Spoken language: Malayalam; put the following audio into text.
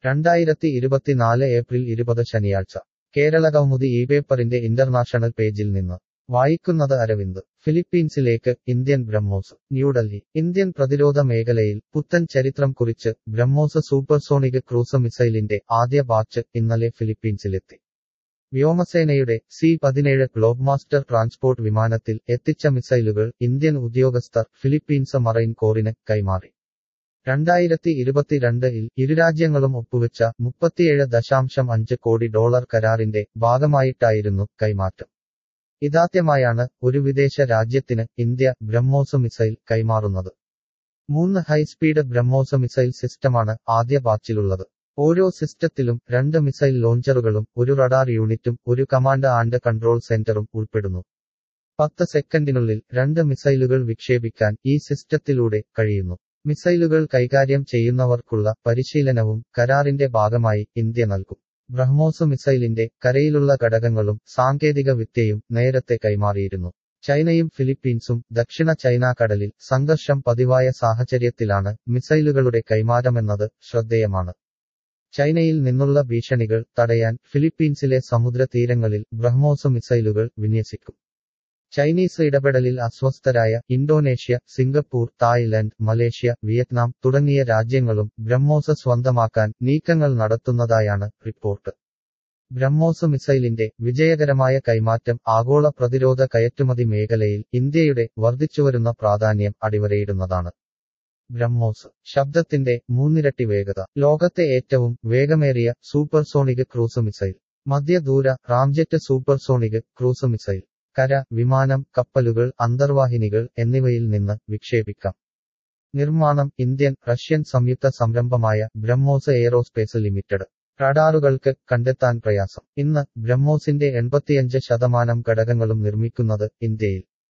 രണ്ടായിരത്തി ഇരുപത്തിനാല് ഏപ്രിൽ ഇരുപത് ശനിയാഴ്ച കേരള കൗമുദി ഈ പേപ്പറിന്റെ ഇന്റർനാഷണൽ പേജിൽ നിന്ന് വായിക്കുന്നത് അരവിന്ദ് ഫിലിപ്പീൻസിലേക്ക് ഇന്ത്യൻ ബ്രഹ്മോസ് ന്യൂഡൽഹി ഇന്ത്യൻ പ്രതിരോധ മേഖലയിൽ പുത്തൻ ചരിത്രം കുറിച്ച് ബ്രഹ്മോസ് സൂപ്പർസോണിക് ക്രൂസ് മിസൈലിന്റെ ആദ്യ ബാച്ച് ഇന്നലെ ഫിലിപ്പീൻസിലെത്തി വ്യോമസേനയുടെ സി പതിനേഴ് ഗ്ലോബ്മാസ്റ്റർ ട്രാൻസ്പോർട്ട് വിമാനത്തിൽ എത്തിച്ച മിസൈലുകൾ ഇന്ത്യൻ ഉദ്യോഗസ്ഥർ ഫിലിപ്പീൻസ് മറൈൻ കോറിന് കൈമാറി രണ്ടായിരത്തി ഇരുപത്തിരണ്ടിൽ ഇരുരാജ്യങ്ങളും ഒപ്പുവെച്ച മുപ്പത്തിയേഴ് ദശാംശം അഞ്ച് കോടി ഡോളർ കരാറിന്റെ ഭാഗമായിട്ടായിരുന്നു കൈമാറ്റം ഇതാദ്യമായാണ് ഒരു വിദേശ രാജ്യത്തിന് ഇന്ത്യ ബ്രഹ്മോസ് മിസൈൽ കൈമാറുന്നത് മൂന്ന് ഹൈസ്പീഡ് ബ്രഹ്മോസ് മിസൈൽ സിസ്റ്റമാണ് ആദ്യ ബാച്ചിലുള്ളത് ഓരോ സിസ്റ്റത്തിലും രണ്ട് മിസൈൽ ലോഞ്ചറുകളും ഒരു റഡാർ യൂണിറ്റും ഒരു കമാൻഡ് ആൻഡ് കൺട്രോൾ സെന്ററും ഉൾപ്പെടുന്നു പത്ത് സെക്കൻഡിനുള്ളിൽ രണ്ട് മിസൈലുകൾ വിക്ഷേപിക്കാൻ ഈ സിസ്റ്റത്തിലൂടെ കഴിയുന്നു മിസൈലുകൾ കൈകാര്യം ചെയ്യുന്നവർക്കുള്ള പരിശീലനവും കരാറിന്റെ ഭാഗമായി ഇന്ത്യ നൽകും ബ്രഹ്മോസ് മിസൈലിന്റെ കരയിലുള്ള ഘടകങ്ങളും സാങ്കേതിക വിദ്യയും നേരത്തെ കൈമാറിയിരുന്നു ചൈനയും ഫിലിപ്പീൻസും ദക്ഷിണ ചൈന കടലിൽ സംഘർഷം പതിവായ സാഹചര്യത്തിലാണ് മിസൈലുകളുടെ കൈമാറ്റമെന്നത് ശ്രദ്ധേയമാണ് ചൈനയിൽ നിന്നുള്ള ഭീഷണികൾ തടയാൻ ഫിലിപ്പീൻസിലെ സമുദ്ര തീരങ്ങളിൽ ബ്രഹ്മോസ് മിസൈലുകൾ വിന്യസിക്കും ചൈനീസ് ഇടപെടലിൽ അസ്വസ്ഥരായ Indonesia Singapore Thailand Malaysia Vietnam തുടങ്ങിയ രാജ്യങ്ങളും ബ്രഹ്മോസ് സ്വന്തമാക്കാൻ നീക്കങ്ങൾ നടത്തുന്നതായാണ് റിപ്പോർട്ട് ബ്രഹ്മോസ് മിസൈലിന്റെ വിജയകരമായ കൈമാറ്റം ആഗോള പ്രതിരോധ കയറ്റുമതി മേഖലയിൽ ഇന്ത്യയുടെ വർദ്ധിച്ചുവരുന്ന പ്രാധാന്യം അടിവരയിടുന്നതാണ് ബ്രഹ്മോസ് ശബ്ദത്തിന്റെ മൂന്നിരട്ടി വേഗത ലോകത്തെ ഏറ്റവും വേഗമേറിയ സൂപ്പർസോണിക് ക്രൂസ് മിസൈൽ മധ്യദൂര റാംജെറ്റ് സൂപ്പർസോണിക് ക്രൂസ് മിസൈൽ കര വിമാനം കപ്പലുകൾ അന്തർവാഹിനികൾ എന്നിവയിൽ നിന്ന് വിക്ഷേപിക്കാം നിർമ്മാണം ഇന്ത്യൻ റഷ്യൻ സംയുക്ത സംരംഭമായ ബ്രഹ്മോസ് എയറോസ്പേസ് ലിമിറ്റഡ് റഡാറുകൾക്ക് കണ്ടെത്താൻ പ്രയാസം ഇന്ന് ബ്രഹ്മോസിന്റെ എൺപത്തിയഞ്ച് ശതമാനം ഘടകങ്ങളും നിർമ്മിക്കുന്നത് ഇന്ത്യയിൽ